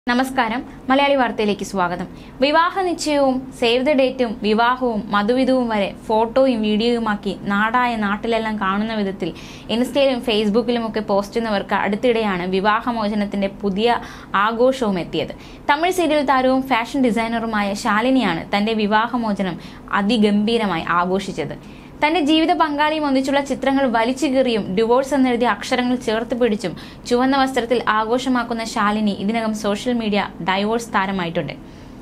നമസ്കാരം മലയാളി വാർത്തയിലേക്ക് സ്വാഗതം വിവാഹ നിശ്ചയവും സേവ് ദ ഡേറ്റും വിവാഹവും മധുവിധവും വരെ ഫോട്ടോയും വീഡിയോയുമാക്കി നാടായ നാട്ടിലെല്ലാം കാണുന്ന വിധത്തിൽ ഇൻസ്റ്റയിലും ഫേസ്ബുക്കിലും ഒക്കെ പോസ്റ്റ് ചെയ്യുന്നവർക്ക് അടുത്തിടെയാണ് വിവാഹമോചനത്തിന്റെ പുതിയ ആഘോഷവും എത്തിയത് തമിഴ് സീരിയൽ താരവും ഫാഷൻ ഡിസൈനറുമായ ശാലിനിയാണ് തന്റെ വിവാഹമോചനം അതിഗംഭീരമായി ആഘോഷിച്ചത് തന്റെ ജീവിത പങ്കാളിയും ഒന്നിച്ചുള്ള ചിത്രങ്ങൾ വലിച്ചു കീറിയും ഡിവോഴ്സ് എന്നെഴുതിയ അക്ഷരങ്ങൾ ചേർത്ത് പിടിച്ചും ചുവന്ന വസ്ത്രത്തിൽ ആഘോഷമാക്കുന്ന ശാലിനി ഇതിനകം സോഷ്യൽ മീഡിയ ഡൈവോഴ്സ് താരമായിട്ടുണ്ട്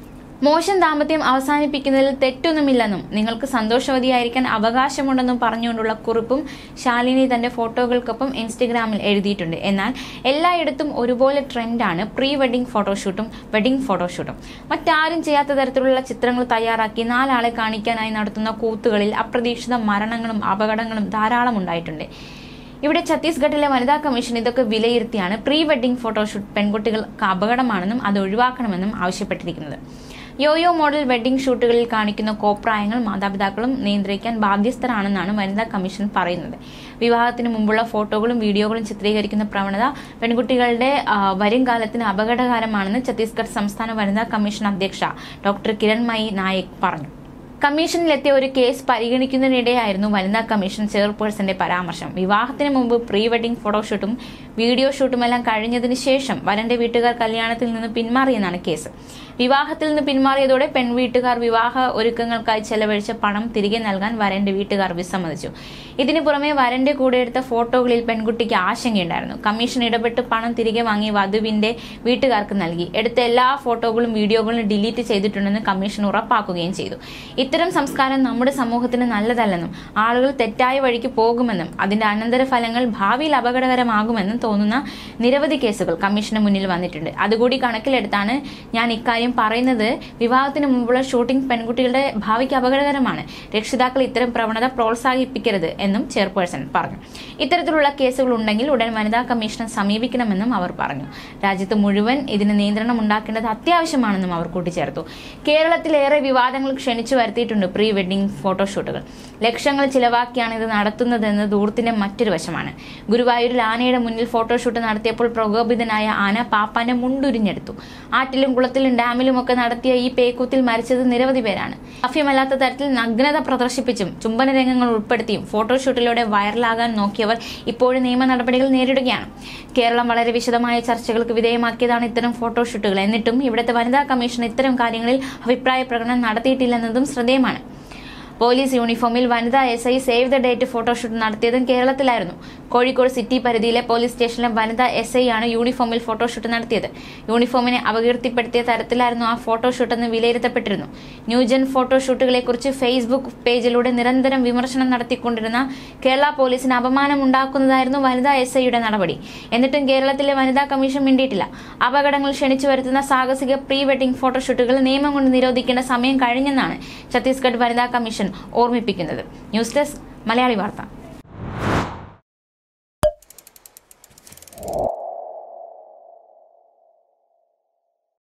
മോശം ദാമ്പത്യം അവസാനിപ്പിക്കുന്നതിൽ തെറ്റൊന്നുമില്ലെന്നും നിങ്ങൾക്ക് സന്തോഷവതിയായിരിക്കാൻ അവകാശമുണ്ടെന്നും പറഞ്ഞുകൊണ്ടുള്ള കുറിപ്പും ശാലിനി തന്റെ ഫോട്ടോകൾക്കൊപ്പം ഇൻസ്റ്റഗ്രാമിൽ എഴുതിയിട്ടുണ്ട് എന്നാൽ എല്ലായിടത്തും ഒരുപോലെ ട്രെൻഡാണ് പ്രീ വെഡിങ് ഫോട്ടോഷൂട്ടും വെഡിങ് ഫോട്ടോഷൂട്ടും മറ്റാരും ചെയ്യാത്ത തരത്തിലുള്ള ചിത്രങ്ങൾ തയ്യാറാക്കി നാലാളെ കാണിക്കാനായി നടത്തുന്ന കൂത്തുകളിൽ അപ്രതീക്ഷിത മരണങ്ങളും അപകടങ്ങളും ധാരാളം ഉണ്ടായിട്ടുണ്ട് ഇവിടെ ഛത്തീസ്ഗഡിലെ വനിതാ കമ്മീഷൻ ഇതൊക്കെ വിലയിരുത്തിയാണ് പ്രീ വെഡിംഗ് ഫോട്ടോഷൂട്ട് പെൺകുട്ടികൾക്ക് അപകടമാണെന്നും അത് ഒഴിവാക്കണമെന്നും ആവശ്യപ്പെട്ടിരിക്കുന്നത് യോയോ മോഡൽ വെഡിംഗ് ഷൂട്ടുകളിൽ കാണിക്കുന്ന കോപ്രായങ്ങൾ മാതാപിതാക്കളും നിയന്ത്രിക്കാൻ ബാധ്യസ്ഥരാണെന്നാണ് വനിതാ കമ്മീഷൻ പറയുന്നത് വിവാഹത്തിന് മുമ്പുള്ള ഫോട്ടോകളും വീഡിയോകളും ചിത്രീകരിക്കുന്ന പ്രവണത പെൺകുട്ടികളുടെ ആ, വരും കാലത്തിന് അപകടകരമാണെന്ന് ഛത്തീസ്ഗഡ് സംസ്ഥാന വനിതാ കമ്മീഷൻ അധ്യക്ഷ ഡോക്ടർ കിരൺമയി നായക് പറഞ്ഞു കമ്മീഷനിലെത്തിയ ഒരു കേസ് പരിഗണിക്കുന്നതിനിടെയായിരുന്നു വനിതാ കമ്മീഷൻ ചെയർപേഴ്സന്റെ പരാമർശം വിവാഹത്തിന് മുമ്പ് പ്രീ വെഡിംഗ് ഫോട്ടോഷൂട്ടും വീഡിയോ ഷൂട്ടുമെല്ലാം കഴിഞ്ഞതിന് ശേഷം വരന്റെ വീട്ടുകാർ കല്യാണത്തിൽ നിന്ന് പിന്മാറിയെന്നാണ് കേസ് വിവാഹത്തിൽ നിന്ന് പിന്മാറിയതോടെ പെൺവീട്ടുകാർ വിവാഹ ഒരുക്കങ്ങൾക്കായി ചെലവഴിച്ച പണം തിരികെ നൽകാൻ വരന്റെ വീട്ടുകാർ വിസമ്മതിച്ചു ഇതിനു പുറമെ വരന്റെ കൂടെ എടുത്ത ഫോട്ടോകളിൽ പെൺകുട്ടിക്ക് ആശങ്കയുണ്ടായിരുന്നു കമ്മീഷൻ ഇടപെട്ട് പണം തിരികെ വാങ്ങി വധുവിന്റെ വീട്ടുകാർക്ക് നൽകി എടുത്ത എല്ലാ ഫോട്ടോകളും വീഡിയോകളും ഡിലീറ്റ് ചെയ്തിട്ടുണ്ടെന്ന് കമ്മീഷൻ ഉറപ്പാക്കുകയും ചെയ്തു ഇത്തരം സംസ്കാരം നമ്മുടെ സമൂഹത്തിന് നല്ലതല്ലെന്നും ആളുകൾ തെറ്റായ വഴിക്ക് പോകുമെന്നും അതിന്റെ അനന്തരഫലങ്ങൾ ഭാവിയിൽ അപകടകരമാകുമെന്നും തോന്നുന്ന നിരവധി കേസുകൾ കമ്മീഷന് മുന്നിൽ വന്നിട്ടുണ്ട് അതുകൂടി കണക്കിലെടുത്താണ് ഞാൻ ഇക്കാര്യം പറയുന്നത് വിവാഹത്തിന് മുമ്പുള്ള ഷൂട്ടിംഗ് പെൺകുട്ടികളുടെ ഭാവിക്ക് അപകടകരമാണ് രക്ഷിതാക്കൾ ഇത്തരം പ്രവണത പ്രോത്സാഹിപ്പിക്കരുത് എന്നും ചെയർപേഴ്സൺ പറഞ്ഞു ഇത്തരത്തിലുള്ള കേസുകൾ ഉണ്ടെങ്കിൽ ഉടൻ വനിതാ കമ്മീഷനെ സമീപിക്കണമെന്നും അവർ പറഞ്ഞു രാജ്യത്ത് മുഴുവൻ ഇതിന് നിയന്ത്രണം ഉണ്ടാക്കേണ്ടത് അത്യാവശ്യമാണെന്നും അവർ കൂട്ടിച്ചേർത്തു കേരളത്തിലേറെ വിവാദങ്ങൾ ക്ഷണിച്ചു വരുത്തിയിട്ടുണ്ട് പ്രീ വെഡിംഗ് ഫോട്ടോഷൂട്ടുകൾ ലക്ഷങ്ങൾ ചിലവാക്കിയാണ് ഇത് നടത്തുന്നതെന്ന് ദൂരത്തിന്റെ മറ്റൊരു വശമാണ് ഗുരുവായൂരിൽ ആനയുടെ മുന്നിൽ ഫോട്ടോഷൂട്ട് നടത്തിയപ്പോൾ പ്രകോപിതനായ ആന പാപ്പാന്റെ മുണ്ടുരിഞ്ഞെടുത്തു ആറ്റിലും കുളത്തിലും ഡാമിലും ഒക്കെ നടത്തിയ ഈ പേക്കൂത്തിൽ മരിച്ചത് നിരവധി പേരാണ് അഫ്യമല്ലാത്ത തരത്തിൽ നഗ്നത പ്രദർശിപ്പിച്ചും ചുംബന രംഗങ്ങൾ ഉൾപ്പെടുത്തിയും ഫോട്ടോഷൂട്ടിലൂടെ വൈറലാകാൻ നോക്കിയവർ ഇപ്പോഴും നിയമ നടപടികൾ നേരിടുകയാണ് കേരളം വളരെ വിശദമായ ചർച്ചകൾക്ക് വിധേയമാക്കിയതാണ് ഇത്തരം ഫോട്ടോഷൂട്ടുകൾ എന്നിട്ടും ഇവിടുത്തെ വനിതാ കമ്മീഷൻ ഇത്തരം കാര്യങ്ങളിൽ അഭിപ്രായ പ്രകടനം നടത്തിയിട്ടില്ലെന്നതും ശ്രദ്ധേയമാണ് പോലീസ് യൂണിഫോമിൽ വനിതാ S I save the date photoshoot നടത്തിയതും കേരളത്തിലായിരുന്നു കോഴിക്കോട് സിറ്റി പരിധിയിലെ പോലീസ് സ്റ്റേഷനിലെ വനിതാ എസ് ഐ ആണ് യൂണിഫോമിൽ ഫോട്ടോഷൂട്ട് നടത്തിയത് യൂണിഫോമിനെ അപകീർത്തിപ്പെടുത്തിയ തരത്തിലായിരുന്നു ആ ഫോട്ടോഷൂട്ട് എന്ന് വിലയിരുത്തപ്പെട്ടിരുന്നു ന്യൂജൻ ഫോട്ടോഷൂട്ടുകളെ കുറിച്ച് ഫേസ്ബുക്ക് പേജിലൂടെ നിരന്തരം വിമർശനം നടത്തിക്കൊണ്ടിരുന്ന കേരള പോലീസിന് അപമാനമുണ്ടാക്കുന്നതായിരുന്നു വനിതാ എസ് ഐയുടെ നടപടി എന്നിട്ടും കേരളത്തിലെ വനിതാ കമ്മീഷൻ മിണ്ടിയിട്ടില്ല അപകടങ്ങൾ ക്ഷണിച്ചു വരുത്തുന്ന സാഹസിക പ്രീ വെഡിംഗ് ഫോട്ടോഷൂട്ടുകൾ നിയമം കൊണ്ട് നിരോധിക്കേണ്ട സമയം കഴിഞ്ഞെന്നാണ് ഛത്തീസ്ഗഡ് വനിതാ കമ്മീഷൻ ഓർമ്മിപ്പിക്കുന്നത് ന്യൂസ് ഡെസ്ക് മലയാളി വാർത്ത